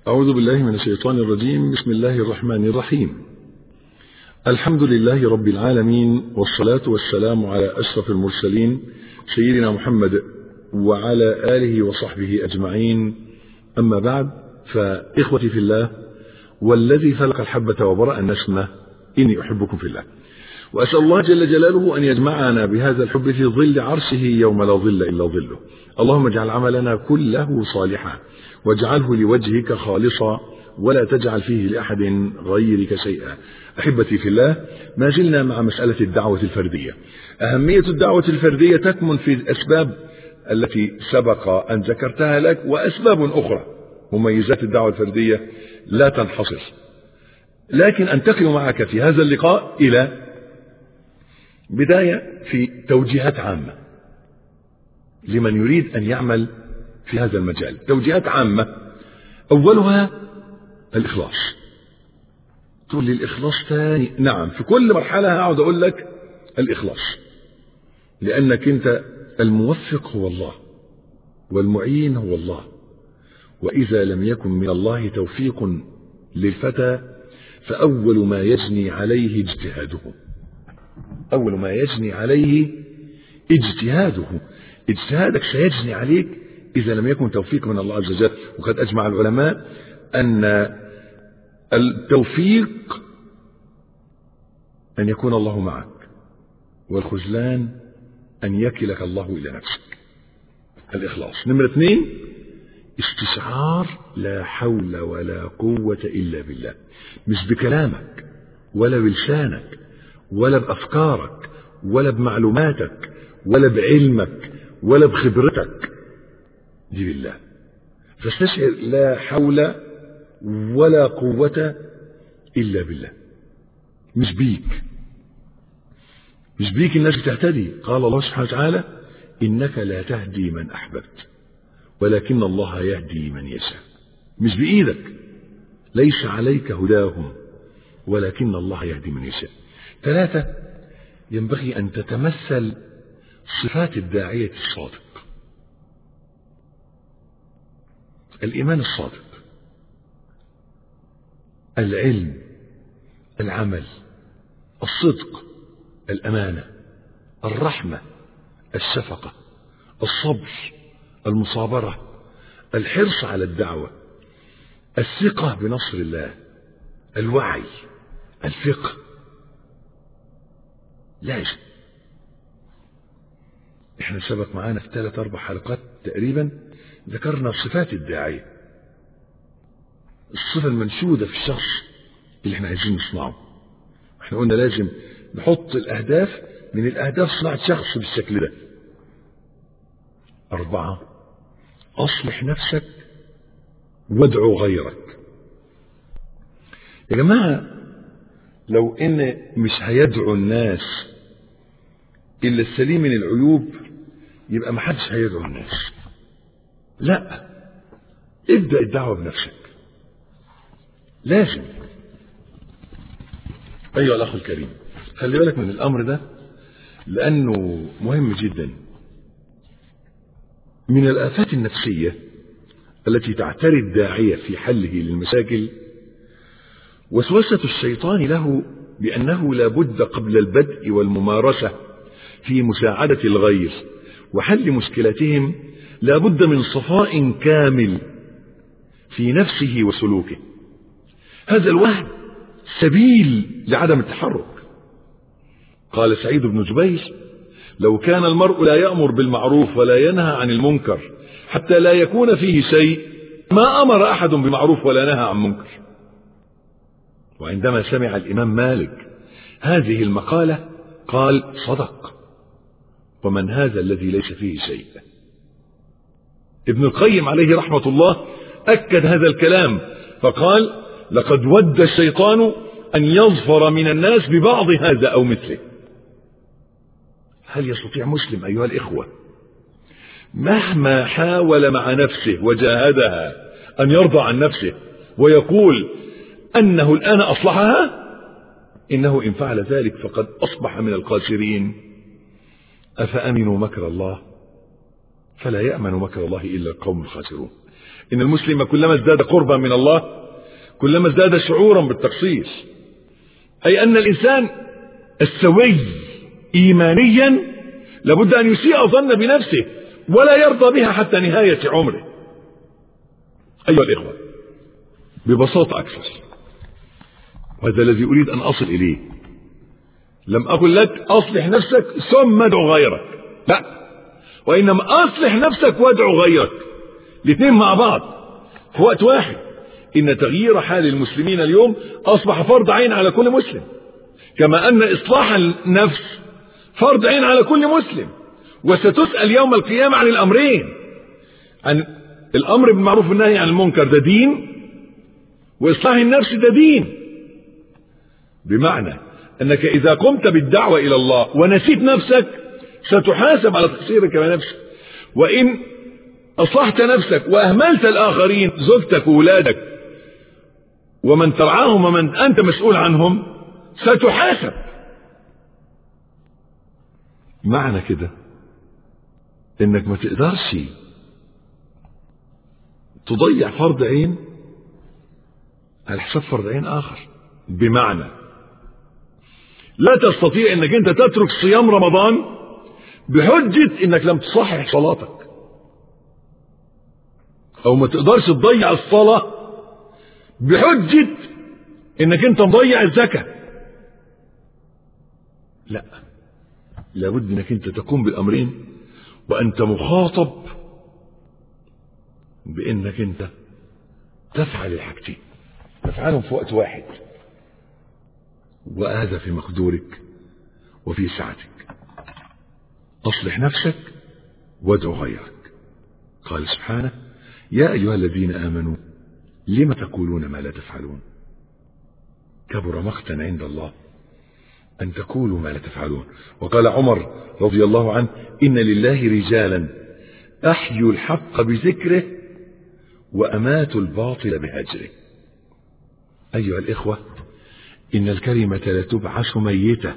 أعوذ بالله من الشيطان الرجيم بسم الله الرحمن الرحيم الحمد لله رب العالمين والصلاة والسلام على أشرف المرسلين سيدنا محمد وعلى آله وصحبه أجمعين أما بعد فإخوتي في الله والذي فلق الحبة وبرأ النسمة إني أحبكم في الله وأسأل الله جل جلاله أن يجمعنا بهذا الحب في ظل عرشه يوم لا ظل إلا ظله اللهم اجعل عملنا كله صالحا واجعله لوجهك خالصا ولا تجعل فيه لأحد غيرك شيئا أحبتي في الله ما زلنا مع مسألة الدعوة الفردية أهمية الدعوة الفردية تكمن في الأسباب التي سبق أن ذكرتها لك وأسباب أخرى مميزات الدعوة الفردية لا تنحصر لكن أنتقل معك في هذا اللقاء إلى بداية في توجيهات عامة لمن يريد أن يعمل في هذا المجال توجيهات عامة أولها الإخلاص تقول لي الإخلاص ثاني نعم في كل مرحلة هقعد أقول لك الإخلاص لأنك أنت الموفق هو الله والمعين هو الله وإذا لم يكن من الله توفيق للفتى فأول ما يجني عليه اجتهاده أول ما يجني عليه اجتهاده اجتهادك سيجني عليك إذا لم يكن توفيق من الله عز وجل وقد أجمع العلماء أن التوفيق أن يكون الله معك والخذلان أن يكلك الله إلى نفسك الإخلاص نمرة اثنين استشعار لا حول ولا قوة إلا بالله مش بكلامك ولا بلسانك ولا بأفكارك ولا بمعلوماتك ولا بعلمك ولا بخبرتك دي بالله فاستشعر لا حول ولا قوة إلا بالله مش بيك مش بيك الناس بتهتدي قال الله سبحانه وتعالى إنك لا تهدي من أحببت ولكن الله يهدي من يشاء مش بإيدك ليس عليك هداهم ولكن الله يهدي من يشاء ثلاثة ينبغي أن تتمثل صفات الداعية الصادق الإيمان الصادق العلم العمل الصدق الأمانة الرحمة الشفقة الصبر المصابرة الحرص على الدعوة الثقة بنصر الله الوعي الفقه لازم احنا سبق معانا في ثلاث اربع حلقات تقريبا ذكرنا صفات الداعية الصفة المنشودة في الشخص اللي احنا عايزين نصنعه احنا قلنا لازم نحط الاهداف من الاهداف صناعة شخص بالشكل ده اربعة اصلح نفسك وادعو غيرك يا جماعة لو ان مش هيدعو الناس الا السليم من العيوب يبقى ما حدش هيدعو الناس لا ابدأ الدعوة بنفسك لازم أيها الأخ الكريم خلي بالك من الأمر ده لأنه مهم جدا من الآفات النفسية التي تعتري الداعية في حله للمشاكل وسوسة الشيطان له بأنه لا بد قبل البدء والممارسة في مساعدة الغير وحل مشكلتهم لا بد من صفاء كامل في نفسه وسلوكه هذا الوهم سبيل لعدم التحرك قال سعيد بن جبير لو كان المرء لا يأمر بالمعروف ولا ينهى عن المنكر حتى لا يكون فيه شيء ما أمر أحد بمعروف ولا نهى عن منكر وعندما سمع الإمام مالك هذه المقالة قال صدق ومن هذا الذي ليس فيه شيء ابن القيم عليه رحمة الله أكد هذا الكلام فقال لقد ود الشيطان أن يظفر من الناس ببعض هذا أو مثله هل يستطيع مسلم أيها الإخوة مهما حاول مع نفسه وجاهدها أن يرضى عن نفسه ويقول أنه الآن أصلحها إنه إن فعل ذلك فقد أصبح من الخاسرين أفأمنوا مكر الله فلا يأمن مكر الله إلا القوم الخاسرون إن المسلم كلما ازداد قربا من الله كلما ازداد شعورا بالتقصير أي أن الإنسان السوي إيمانيا لابد أن يسيء الظن بنفسه ولا يرضى بها حتى نهاية عمره أيها الإخوة ببساطة أكثر وهذا الذي أريد أن أصل إليه لم أقل لك أصلح نفسك ثم ادعو غيرك لا وإنما أصلح نفسك وادعو غيرك الاثنين مع بعض في وقت واحد إن تغيير حال المسلمين اليوم أصبح فرض عين على كل مسلم كما أن إصلاح النفس فرض عين على كل مسلم وستسأل يوم القيامة عن الأمرين عن الأمر بالمعروف والنهي عن المنكر ده دين وإصلاح النفس ده دين بمعنى أنك إذا قمت بالدعوة إلى الله ونسيت نفسك ستحاسب على تقصيرك بنفسك وإن أصلحت نفسك وأهملت الآخرين زوجتك وولادك ومن ترعاهم ومن أنت مسؤول عنهم ستحاسب معنى كده انك ما تقدرش تضيع فرض عين على حساب فرض عين اخر بمعنى لا تستطيع انك انت تترك صيام رمضان بحجة انك لم تصحح صلاتك او ما تقدرش تضيع الصلاة بحجة انك انت مضيع الزكاة لا لابد انك انت تقوم بالامرين وانت مخاطب بانك انت تفعل الحاجتين تفعلهم في وقت واحد وهذا في مقدورك وفي سعتك اصلح نفسك وادعو غيرك قال سبحانه يا ايها الذين امنوا لم تقولون ما لا تفعلون كبر مقتا عند الله أن تقولوا ما لا تفعلون وقال عمر رضي الله عنه إن لله رجالا أحيوا الحق بذكره وأماتوا الباطل بهجره أيها الإخوة إن الكلمة لتبعث ميتة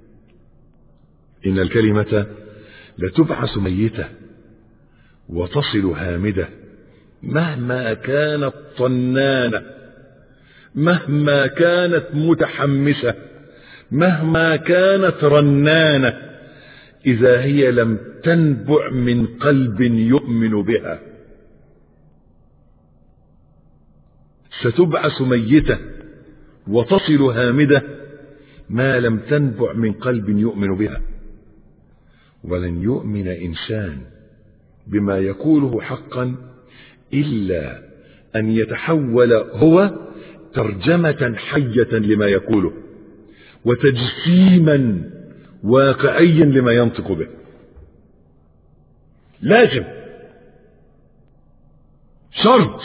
إن الكلمة لتبعث ميتة وتصل هامدة مهما كانت طنانة مهما كانت متحمسة مهما كانت رنانة إذا هي لم تنبع من قلب يؤمن بها ستبعث ميتة وتصل هامدة ما لم تنبع من قلب يؤمن بها ولن يؤمن إنسان بما يقوله حقا إلا أن يتحول هو ترجمة حية لما يقوله وتجسيما واقعيا لما ينطق به لازم شرط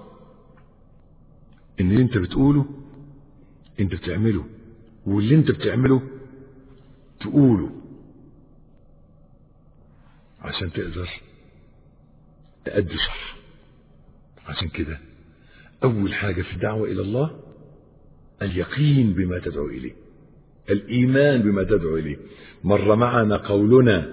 ان اللي انت بتقوله انت بتعمله واللي انت بتعمله تقوله عشان تقدر تأدي صح عشان كده أول حاجة في الدعوة إلى الله اليقين بما تدعو إليه الإيمان بما تدعو إليه مر معنا قولنا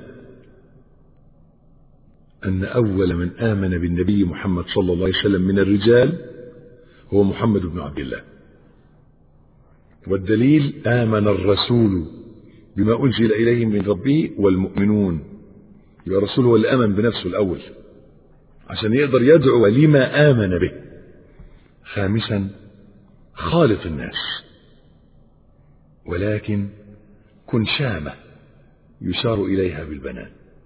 أن أول من آمن بالنبي محمد صلى الله عليه وسلم من الرجال هو محمد بن عبد الله والدليل آمن الرسول بما أنزل إليه من ربه والمؤمنون يبقى الرسول هو اللي آمن بنفسه الأول عشان يقدر يدعو لما آمن به خامسا خالط الناس ولكن كن شامة يشار إليها بالبنان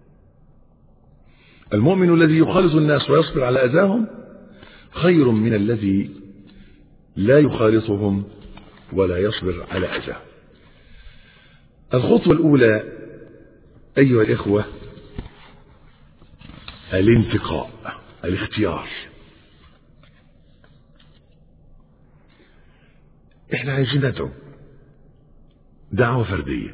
المؤمن الذي يخالط الناس ويصبر على أذاهم خير من الذي لا يخالطهم ولا يصبر على أذاهم الخطوة الأولى أيها الإخوة الانتقاء الاختيار احنا عايزين ندعو دعوة فردية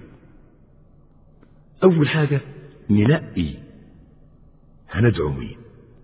أول حاجة ننقي هندعو مين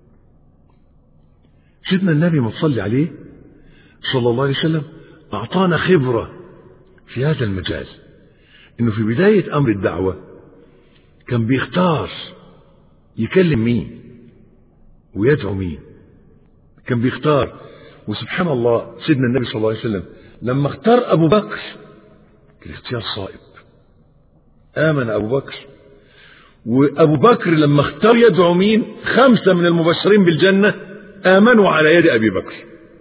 سيدنا النبي ما تصلي عليه صلى الله عليه وسلم أعطانا خبرة في هذا المجال إنه في بداية أمر الدعوة كان بيختار يكلم مين ويدعو مين كان بيختار وسبحان الله سيدنا النبي صلى الله عليه وسلم لما اختار ابو بكر كان اختيار صائب امن ابو بكر وابو بكر لما اختار يدعو مين خمسه من المبشرين بالجنه امنوا على يد ابي بكر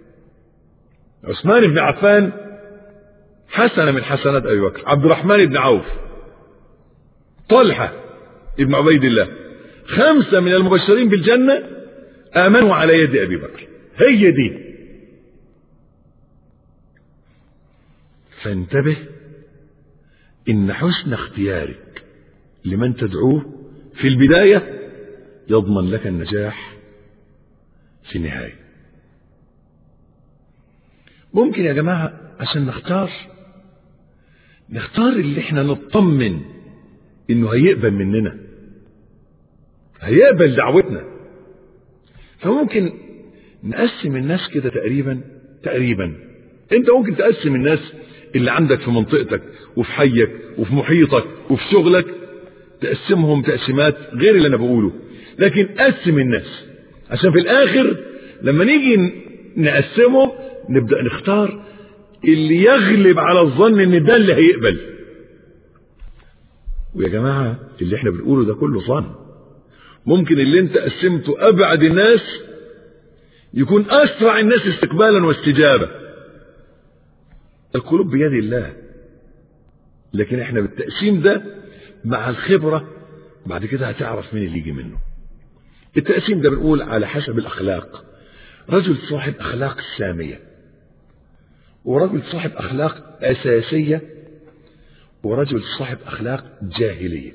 عثمان بن عفان حسنه من حسنات ابي بكر عبد الرحمن بن عوف طلحه ابن عبيد الله خمسه من المبشرين بالجنه امنوا على يد ابي بكر هي دي فانتبه ان حسن اختيارك لمن تدعوه في البدايه يضمن لك النجاح في النهايه ممكن يا جماعه عشان نختار نختار اللي احنا نطمن انه هيقبل مننا هيقبل دعوتنا فممكن نقسم الناس كده تقريبا تقريبا انت ممكن تقسم الناس اللي عندك في منطقتك وفي حيك وفي محيطك وفي شغلك تقسمهم تقسيمات غير اللي انا بقوله لكن قسم الناس عشان في الاخر لما نيجي نقسمهم نبدا نختار اللي يغلب على الظن ان ده اللي هيقبل ويا جماعه اللي احنا بنقوله ده كله ظن ممكن اللي انت قسمته ابعد الناس يكون اسرع الناس استقبالا واستجابه القلوب بيد الله لكن احنا بالتقسيم ده مع الخبرة بعد كده هتعرف مين اللي يجي منه التقسيم ده بنقول على حسب الأخلاق رجل صاحب أخلاق سامية ورجل صاحب أخلاق أساسية ورجل صاحب أخلاق جاهلية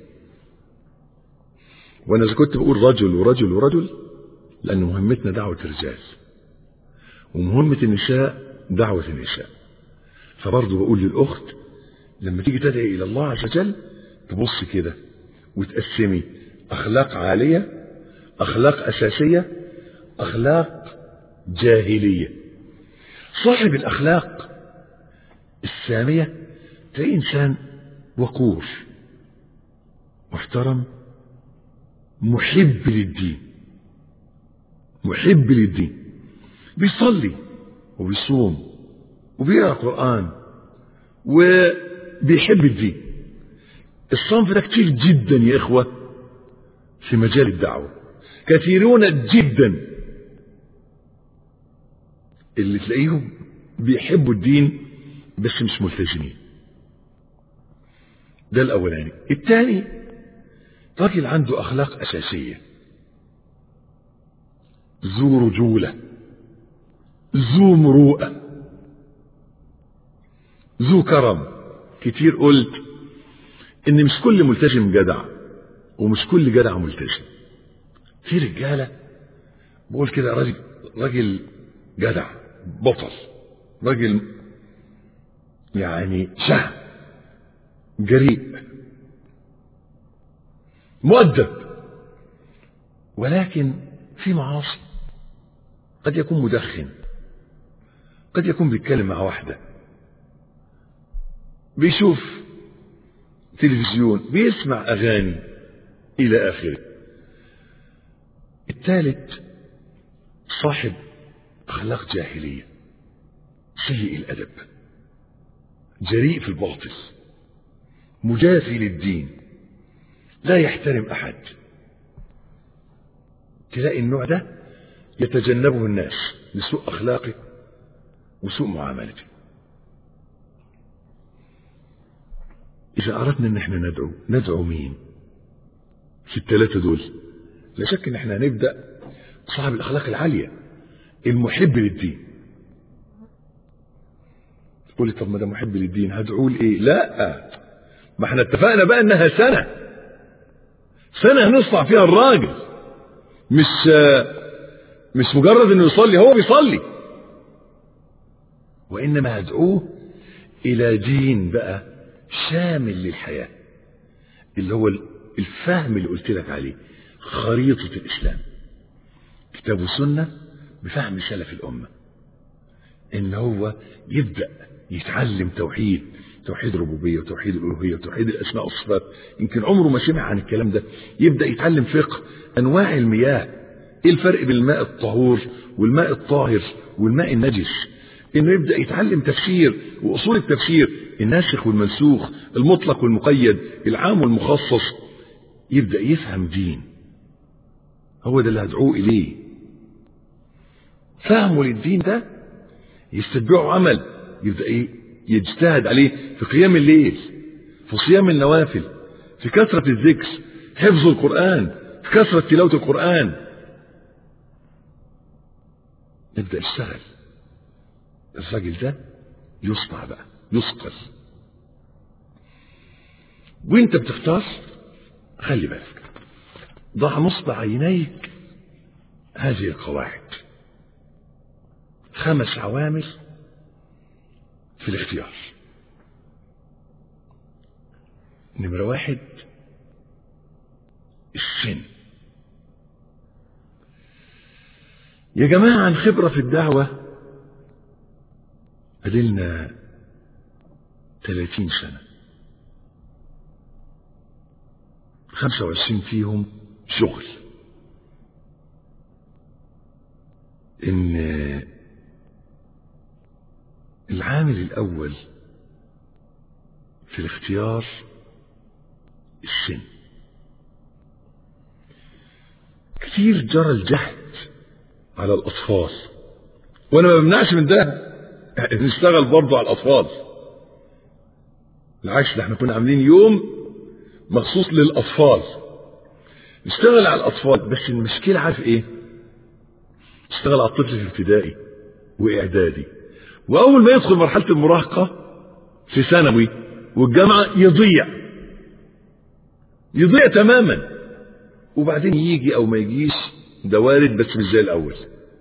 وأنا إذا كنت بقول رجل ورجل ورجل لأن مهمتنا دعوة الرجال ومهمة النساء دعوة النساء فبرضه بقول للأخت لما تيجي تدعي إلى الله عز وجل تبص كده وتقسمي أخلاق عالية أخلاق أساسية أخلاق جاهلية صاحب الأخلاق السامية تلاقي إنسان وقور محترم محب للدين محب للدين بيصلي وبيصوم وبيقرا قرآن وبيحب الدين الصنف ده كتير جدا يا إخوة في مجال الدعوة كثيرون جدا اللي تلاقيهم بيحبوا الدين بس مش ملتزمين ده الأولاني الثاني راجل عنده أخلاق أساسية ذو رجولة ذو مروءة ذو كرم كتير قلت ان مش كل ملتزم جدع ومش كل جدع ملتزم في رجالة بقول كده راجل راجل جدع بطل راجل يعني شهم جريء مؤدب ولكن في معاصي قد يكون مدخن قد يكون بيتكلم مع واحدة بيشوف تلفزيون بيسمع أغاني إلى آخره الثالث صاحب أخلاق جاهلية سيء الأدب جريء في الباطل مجافي للدين لا يحترم أحد تلاقي النوع ده يتجنبه الناس لسوء أخلاقه وسوء معاملته إذا أردنا أن احنا ندعو ندعو مين في الثلاثة دول لا شك أن احنا هنبدأ صاحب الأخلاق العالية المحب للدين تقول لي طب ما ده محب للدين هدعوه لإيه لا ما احنا اتفقنا بقى انها سنة سنة هنصنع فيها الراجل مش مش مجرد انه يصلي هو بيصلي وانما هدعوه الى دين بقى شامل للحياة اللي هو الفهم اللي قلت لك عليه خريطة الإسلام كتاب وسنة بفهم سلف الأمة إن هو يبدأ يتعلم توحيد توحيد الربوبية وتوحيد الألوهية وتوحيد الأسماء والصفات يمكن عمره ما سمع عن الكلام ده يبدأ يتعلم فقه أنواع المياه ايه الفرق بين الماء الطهور والماء الطاهر والماء النجس انه يبدا يتعلم تفسير واصول التفسير الناسخ والمنسوخ المطلق والمقيد العام والمخصص يبدا يفهم دين هو ده اللي هدعوه اليه فهمه للدين ده يستتبعه عمل يبدا ايه يجتهد عليه في قيام الليل في صيام النوافل في كثرة الذكر حفظ القرآن في كثرة تلاوة القرآن نبدأ نشتغل الراجل ده يصنع بقى يسقل وانت بتختار خلي بالك ضع نصب عينيك هذه القواعد خمس عوامل في الاختيار نمرة واحد السن يا جماعة عن خبرة في الدعوة قدلنا ثلاثين سنة خمسة وعشرين فيهم شغل إن العامل الأول في الاختيار السن كثير جرى الجهد على الأطفال وأنا ما بمنعش من ده نشتغل برضه على الأطفال بالعكس ده احنا كنا عاملين يوم مخصوص للأطفال نشتغل على الأطفال بس المشكلة عارف إيه؟ نشتغل على الطفل في ابتدائي وإعدادي وأول ما يدخل مرحلة المراهقة في ثانوي والجامعة يضيع يضيع تماما وبعدين يجي أو ما يجيش ده وارد بس مش زي الأول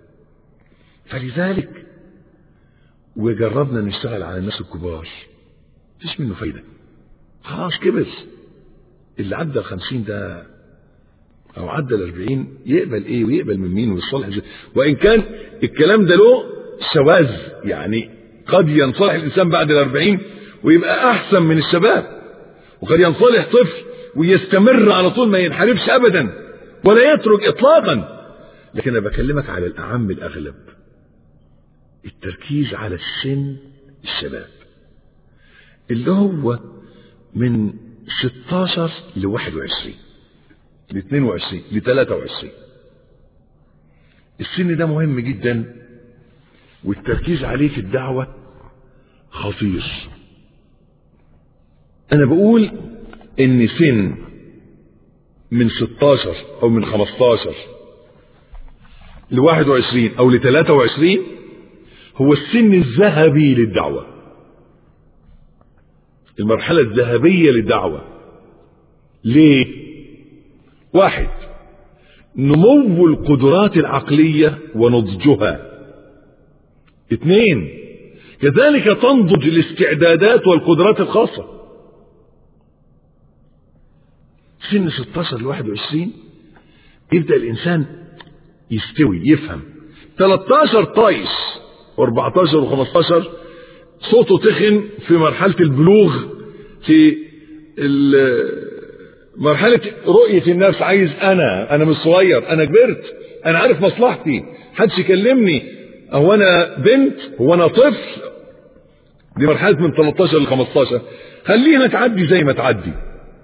فلذلك وجربنا نشتغل على الناس الكبار مفيش منه فايدة خلاص كبر اللي عدى الخمسين ده أو عدى الأربعين يقبل إيه ويقبل من مين ويصلح إزاي وإن كان الكلام ده له شواذ يعني قد ينصلح الإنسان بعد الأربعين ويبقى أحسن من الشباب وقد ينصلح طفل ويستمر على طول ما ينحرفش أبدا ولا يترك إطلاقا لكن أنا بكلمك على الأعم الأغلب التركيز على السن الشباب اللي هو من 16 ل 21 ل 22 ل 23 السن ده مهم جدا والتركيز عليه في الدعوة خطير أنا بقول إن سن من 16 أو من 15 ل 21 أو ل 23 هو السن الذهبي للدعوة المرحلة الذهبية للدعوة ليه واحد نمو القدرات العقلية ونضجها اثنين كذلك تنضج الاستعدادات والقدرات الخاصة سن 16 ل 21 يبدأ الإنسان يستوي يفهم 13 طايش و14 و15 صوته تخن في مرحلة البلوغ في مرحلة رؤية النفس عايز أنا أنا مش صغير أنا كبرت أنا عارف مصلحتي حدش يكلمني هو أنا بنت هو أنا طفل دي مرحلة من 13 ل 15 خليها تعدي زي ما تعدي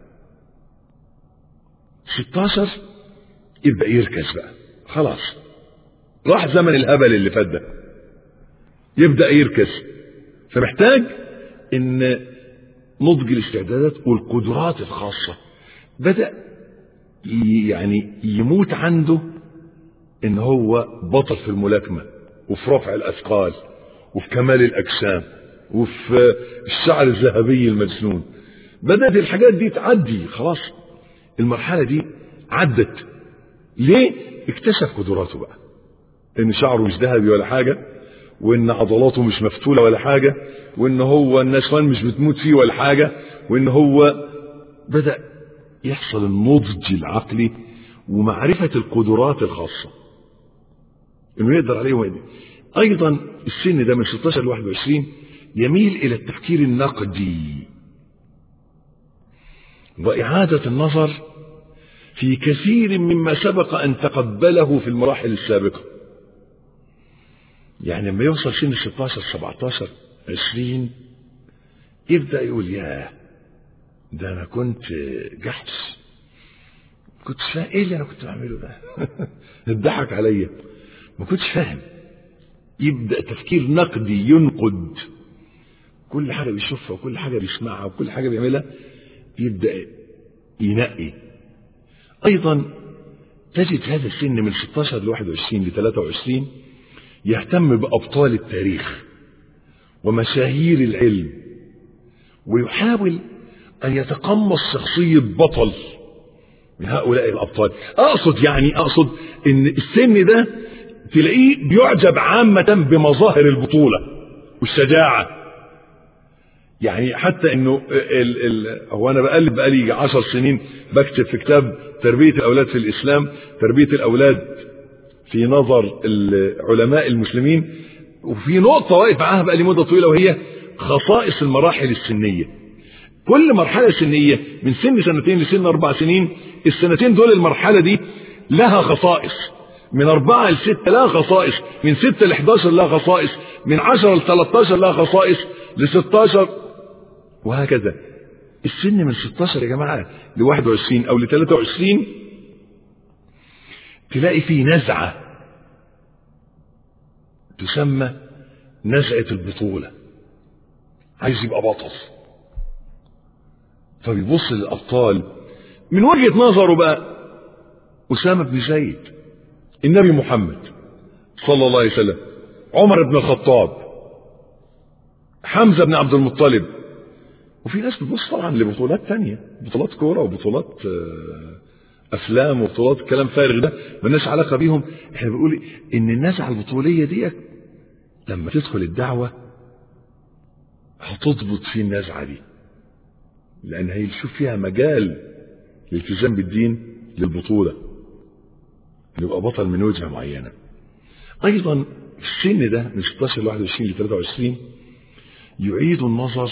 16 يبدأ يركز بقى خلاص راح زمن الهبل اللي فات ده يبدأ يركز فمحتاج ان نضج الاستعدادات والقدرات الخاصة بدأ يعني يموت عنده ان هو بطل في الملاكمة وفي رفع الاثقال وفي كمال الاجسام وفي الشعر الذهبي المجنون بدأت الحاجات دي تعدي خلاص المرحلة دي عدت ليه اكتشف قدراته بقى ان شعره مش ذهبي ولا حاجة وان عضلاته مش مفتولة ولا حاجة وان هو النسوان مش بتموت فيه ولا حاجة وان هو بدأ يحصل النضج العقلي ومعرفة القدرات الخاصة انه يقدر عليه ويقدر ايضا السن ده من 16 ل 21 يميل الى التفكير النقدي واعادة النظر في كثير مما سبق أن تقبله في المراحل السابقة يعني لما يوصل سن 16 17 20 يبدأ يقول يا ده أنا كنت جحش كنت فاهم ايه اللي انا كنت بعمله ده اتضحك عليا ما كنتش فاهم يبدا تفكير نقدي ينقد كل حاجه بيشوفها وكل حاجه بيسمعها وكل حاجه بيعملها يبدا ينقي ايضا تجد هذا السن من 16 ل 21 ل 23 يهتم بابطال التاريخ ومشاهير العلم ويحاول ان يتقمص شخصيه بطل من هؤلاء الابطال اقصد يعني اقصد ان السن ده تلاقيه بيعجب عامة بمظاهر البطولة والشجاعة يعني حتى انه ال ال هو انا بقلب بقالي عشر سنين بكتب في كتاب تربية الاولاد في الاسلام تربية الاولاد في نظر علماء المسلمين وفي نقطة واقف معاها بقالي مدة طويلة وهي خصائص المراحل السنية كل مرحلة سنية من سن سنتين لسن أربع سنين السنتين دول المرحلة دي لها خصائص من أربعة لستة لها خصائص من ستة لحداشر لها خصائص من عشرة لثلاثاشر لها خصائص لستاشر وهكذا السن من ستاشر يا جماعة لواحد وعشرين أو لثلاثة وعشرين تلاقي فيه نزعة تسمى نزعة البطولة عايز يبقى بطل فبيبص للأبطال من وجهة نظره بقى أسامة بن زيد النبي محمد صلى الله عليه وسلم عمر بن الخطاب حمزة بن عبد المطلب وفي ناس بتبص طبعا لبطولات تانية بطولات كورة وبطولات أفلام وبطولات كلام فارغ ده مالناش علاقة بيهم احنا بنقول إن النزعة البطولية ديت لما تدخل الدعوة هتضبط في النزعة دي لأن هيشوف فيها مجال الالتزام بالدين للبطولة يبقى بطل من وجهة معينة أيضا في السن ده من 16 ل 21 ل 23 يعيد النظر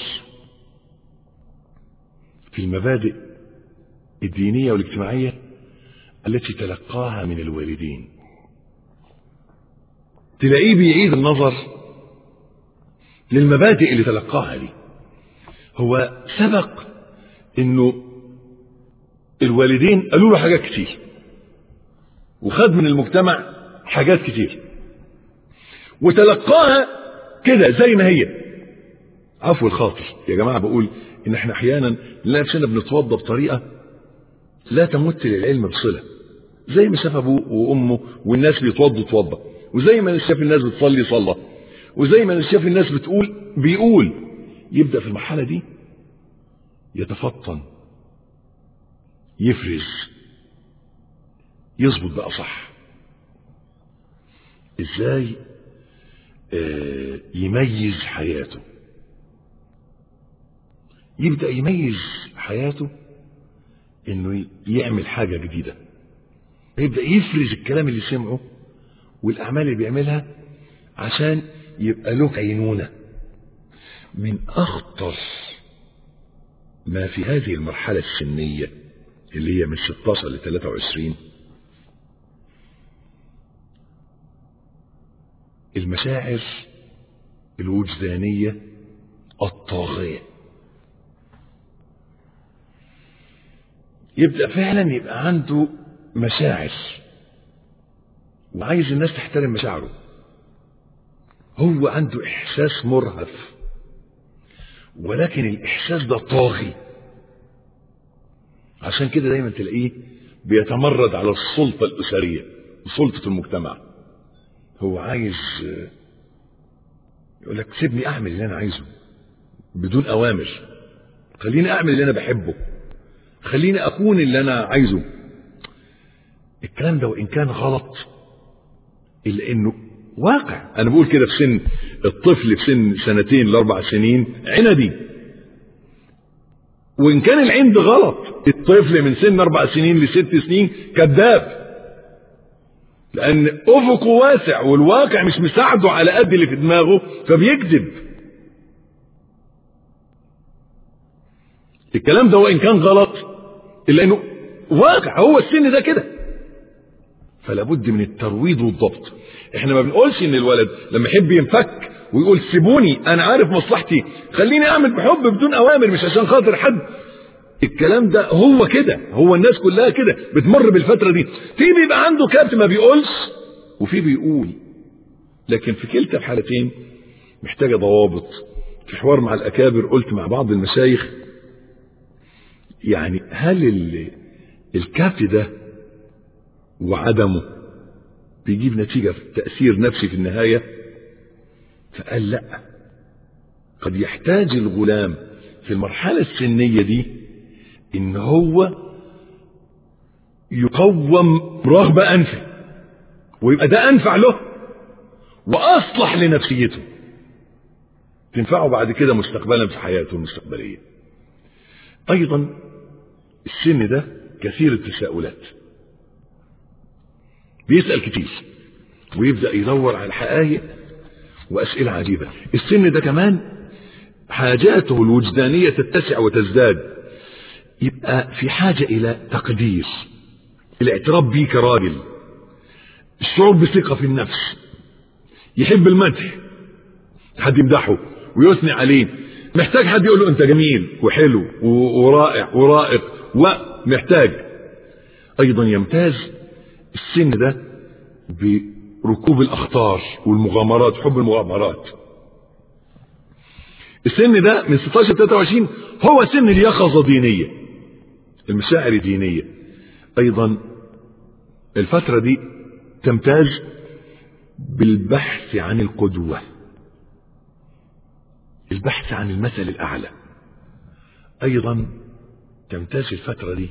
في المبادئ الدينية والاجتماعية التي تلقاها من الوالدين تلاقيه بيعيد النظر للمبادئ اللي تلقاها دي هو سبق انه الوالدين قالوا له حاجات كتير وخد من المجتمع حاجات كتير وتلقاها كده زي ما هي عفو الخاطر يا جماعة بقول ان احنا احيانا نلاقي نفسنا بنتوضى بطريقة لا تمت للعلم بصلة زي ما شاف ابوه وامه والناس بيتوضوا توضى وزي ما شاف الناس بتصلي صلى وزي ما شاف الناس بتقول بيقول يبدأ في المرحلة دي يتفطن يفرز يظبط بقى صح ازاي آه يميز حياته يبدأ يميز حياته انه يعمل حاجة جديدة يبدأ يفرز الكلام اللي سمعه والاعمال اللي بيعملها عشان يبقى له كينونة من اخطر ما في هذه المرحلة السنية اللي هي من 16 ل 23 المشاعر الوجدانية الطاغية يبدأ فعلا يبقى عنده مشاعر وعايز الناس تحترم مشاعره هو عنده إحساس مرهف ولكن الإحساس ده طاغي عشان كده دايما تلاقيه بيتمرد على السلطة الأسرية وسلطة المجتمع هو عايز يقول لك سيبني أعمل اللي أنا عايزه بدون أوامر خليني أعمل اللي أنا بحبه خليني أكون اللي أنا عايزه الكلام ده وإن كان غلط إلا إنه واقع أنا بقول كده في سن الطفل في سن سنتين لأربع سنين عنبي وإن كان العند غلط الطفل من سن أربع سنين لست سنين كذاب لأن أفقه واسع والواقع مش مساعده على قد اللي في دماغه فبيكذب الكلام ده وإن كان غلط إلا إنه واقع هو السن ده كده فلا بد من الترويض والضبط احنا ما بنقولش ان الولد لما يحب ينفك ويقول سيبوني انا عارف مصلحتي خليني اعمل بحب بدون اوامر مش عشان خاطر حد الكلام ده هو كده هو الناس كلها كده بتمر بالفتره دي في بيبقى عنده كابت ما بيقولش وفي بيقول لكن في كلتا الحالتين محتاجه ضوابط في حوار مع الاكابر قلت مع بعض المشايخ يعني هل الكابت ده وعدمه بيجيب نتيجة في تأثير نفسي في النهاية فقال لا قد يحتاج الغلام في المرحلة السنية دي ان هو يقوم رغبة أنفه ويبقى ده أنفع له وأصلح لنفسيته تنفعه بعد كده مستقبلا في حياته المستقبلية أيضا السن ده كثير التساؤلات بيسأل كتير ويبدأ يدور على الحقائق وأسئلة عجيبة السن ده كمان حاجاته الوجدانية تتسع وتزداد يبقى في حاجة إلى تقدير الاعتراف بيه كراجل الشعور بثقة في النفس يحب المدح حد يمدحه ويثني عليه محتاج حد يقول له انت جميل وحلو ورائع ورائق ومحتاج ايضا يمتاز السن ده بركوب الاخطار والمغامرات حب المغامرات السن ده من 16 ل 23 هو سن اليقظه دينيه المشاعر دينيه ايضا الفتره دي تمتاز بالبحث عن القدوه البحث عن المثل الاعلى ايضا تمتاز الفتره دي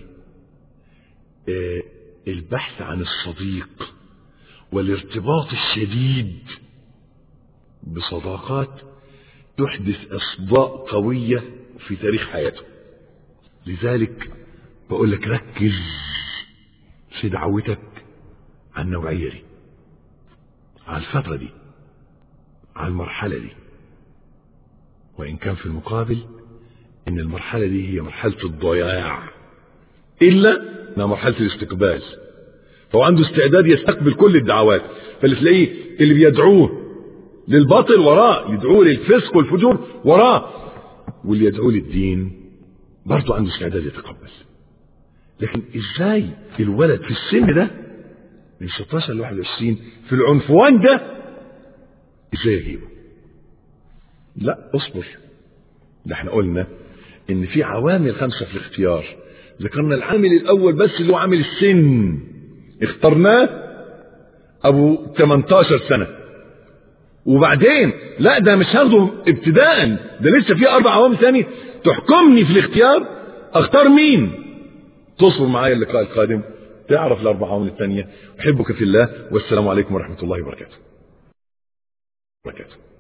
البحث عن الصديق والارتباط الشديد بصداقات تحدث اصداء قويه في تاريخ حياته لذلك بقول لك ركز في دعوتك على النوعيه دي على الفتره دي على المرحله دي وان كان في المقابل ان المرحله دي هي مرحله الضياع الا انها مرحله الاستقبال فهو عنده استعداد يستقبل كل الدعوات فاللي تلاقيه اللي بيدعوه للباطل وراه يدعوه للفسق والفجور وراه واللي يدعوه للدين برضه عنده استعداد يتقبل لكن ازاي الولد في السن ده من 16 ل 21 في العنفوان ده ازاي يجيبه لا اصبر ده احنا قلنا ان في عوامل خمسه في الاختيار ذكرنا العامل الاول بس اللي هو عامل السن اخترناه ابو 18 سنه وبعدين لا ده مش هاخده ابتداء ده لسه في اربع عوامل ثانيه تحكمني في الاختيار اختار مين تصبر معايا اللقاء القادم تعرف الاربع عوامل الثانيه احبك في الله والسلام عليكم ورحمه الله وبركاته. وبركاته.